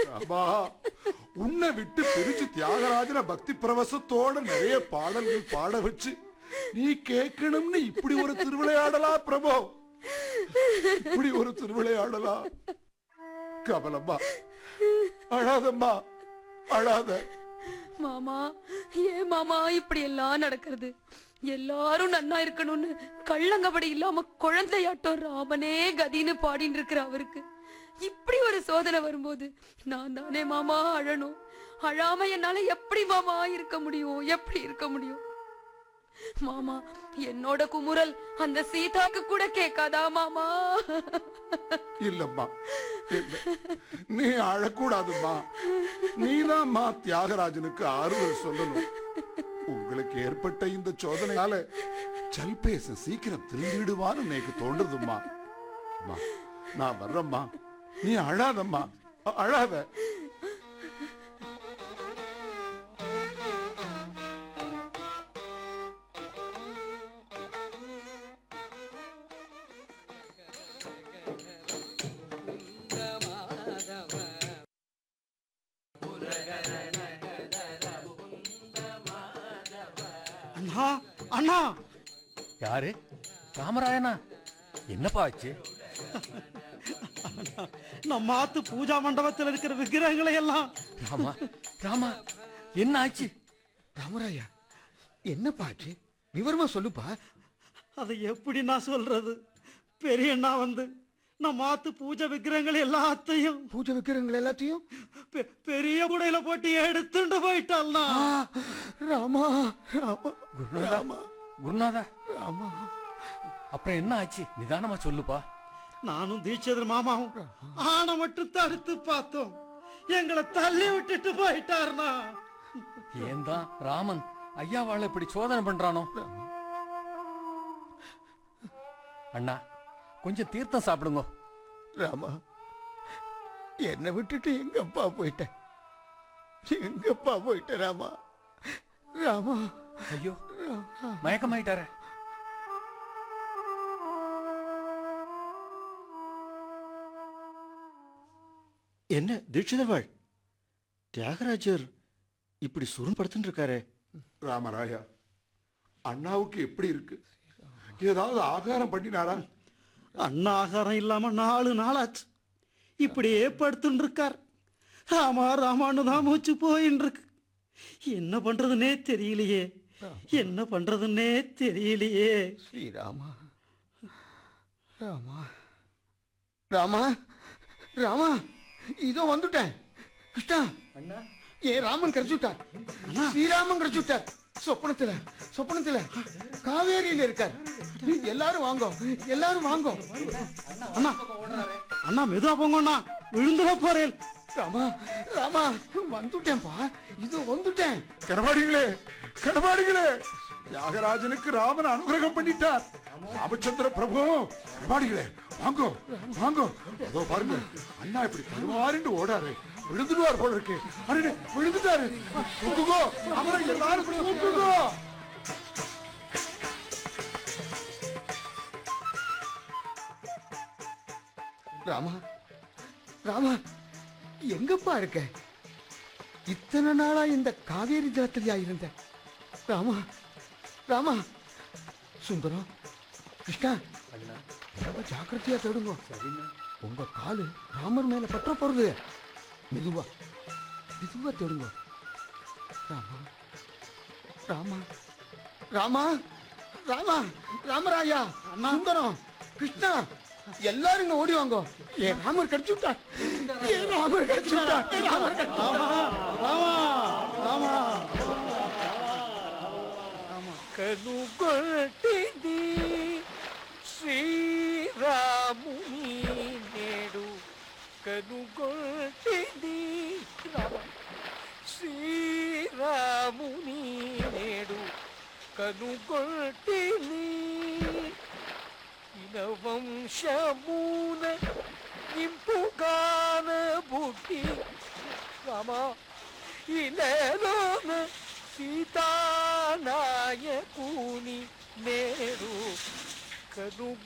அம்மா உன்னை விட்டு பிரிச்சு தியாகராஜன பக்தி பிரவசத்தோட நிறைய பாடல்கள் பாட வச்சு நீ கேட்கணும்னு இப்படி ஒரு திருவிளையாடலா பிரபு இப்படி ஒரு திருவிளையாடலா கமலம்மா அழாதம்மா அழாத மாமா ஏன் மாமா இப்படி எல்லாம் நடக்கிறது எல்லாரும் நன்னா இருக்கணும்னு கள்ளங்கபடி இல்லாம குழந்தையாட்டம் ராமனே கதின்னு பாடின்னு இருக்கிற அவருக்கு இப்படி ஒரு சோதனை வரும்போது நான் தானே மாமா அழணும் அழாம என்னால எப்படி மாமா இருக்க முடியும் எப்படி இருக்க முடியும் மாமா என்னோட குமுறல் அந்த சீதாக்கு கூட கேட்காதா மாமா இல்லம்மா இல்ல நீ அழக்கூடாதும்மா நீதாம்மா தியாகராஜனுக்கு ஆறுதல் சொல்லணும் உங்களுக்கு ஏற்பட்ட இந்த சோதனையால ஜல்பேச சீக்கிரம் திரும்பிடுவான்னு எனக்கு தோன்றுதும்மா அம்மா, நான் வர்றேம்மா நீ அழாதம்மா அ- அழாத அண்ணா அண்ணா யாரு ராமராயனா என்னப்பா ஆச்சு நம்ம ஆத்து பூஜா மண்டபத்தில் இருக்கிற விக்கிரகங்களை எல்லாம் ராமா ராமா என்ன ஆச்சு ராமராயா என்னப்பா ஆச்சு விவரமா சொல்லுப்பா அதை எப்படி நான் சொல்றது பெரியண்ணா வந்து நம்ம ஆத்து பூஜை விக்கிரகங்கள் எல்லாத்தையும் பூஜை விக்கிரங்கள் எல்லாத்தையும் பெ- பெரிய குடையில போட்டு எடுத்துட்டு போயிட்டாள்னா ஆ, ராமா ராமா குருநாதா குருநாதா ராமா அப்புறம் என்ன ஆச்சு நிதானமா சொல்லுப்பா நானும் தீட்சிதர் மாமாவும் ஆனை மட்டும் தடுத்து பார்த்தோம் எங்களை தள்ளி விட்டுட்டு போயிட்டாருனா ஏன் தான் ராமன் ஐயாவாள இப்படி சோதனை பண்றானோ அண்ணா கொஞ்சம் தீர்த்தம் சாப்பிடுங்க ராமா என்னை விட்டுட்டு எங்கப்பா போயிட்ட எங்கப்பா போயிட்ட ராமா ராமா ஐயோ மயக்கமாயிட்டாரே என்ன தீட்சிதர்வாள் தியாகராஜர் இப்படி சுரும்படுத்துட்டு இருக்காரே ராமராயா அண்ணாவுக்கு எப்படி இருக்கு ஏதாவது ஆகாரம் பண்ணினாரா அண்ணா ஆகாரம் இல்லாம நாலு நாளாச்சு இப்படியே படுத்துட்டு இருக்கார் ராமா ராமான்னு தான் மூச்சு போயின்னு இருக்கு என்ன பண்றதுன்னே தெரியலையே என்ன பண்றதுன்னே தெரியலையே ஸ்ரீராமா ராமா ராமா ராமா இதோ வந்துட்டேன் கிருஷ்ணா ஏன் ராமன் கிடைச்சுட்டார் ஸ்ரீராமன் கிடைச்சுட்டார் சொப்பனத்துல சொப்பனத்துல காவேரியில இருக்கார் எல்லாரும் வாங்கோ எல்லாரும் வாங்கோ அண்ணா அண்ணா மெதுவா போங்கண்ணா விழுந்துட போறேன் ராமா ராமா வந்துட்டேன்ப்பா இதோ வந்துட்டேன் கனபாடிகளே கனபாடிகளே தியாகராஜனுக்கு ராமன் அனுகிரகம் பண்ணிட்டார் ராமச்சந்திர பிரபு கனபாடிகளே வாங்கோ வாங்கோ அதோ பாருங்க அண்ணா இப்படி தருவாருன்னு ஓடாரு விழுந்துடுவார் போல இருக்கு அடடே விழுந்துட்டாரு தூக்குகோ அவரை எல்லாரும் தூக்குகோ ராமா ராமா எங்கப்பா இருக்க இத்தனை நாளா இந்த காவேரி ஜலத்திலயா இருந்த ராமா ராமா சுந்தரம் கிருஷ்ணா ரொம்ப ஜாக்கிரதையா தேடுங்க உங்க காலு ராமர் மேல பற்ற போறது மெதுவா மெதுவா தேடுங்க ராமா ராமா ராமா ராமா ராமராயா சுந்தரம் கிருஷ்ணா எல்லாரும் இங்க ஓடி வாங்க ஏன் ராமர் கிடைச்சு விட்டா ஏன் ராமர் கிடைச்சு விட்டா ராமர் கிடைச்சு కనుగొట్టింది శ్రీరాముని నేడు కనుగొట్టింది రామ శ్రీరాముని నేడు కనుగొట్టింది ఇనవంశమున ఇంపుగాన బుద్ధి రామ ఇలలోన సీతానాయకుని నేడు కనుగొ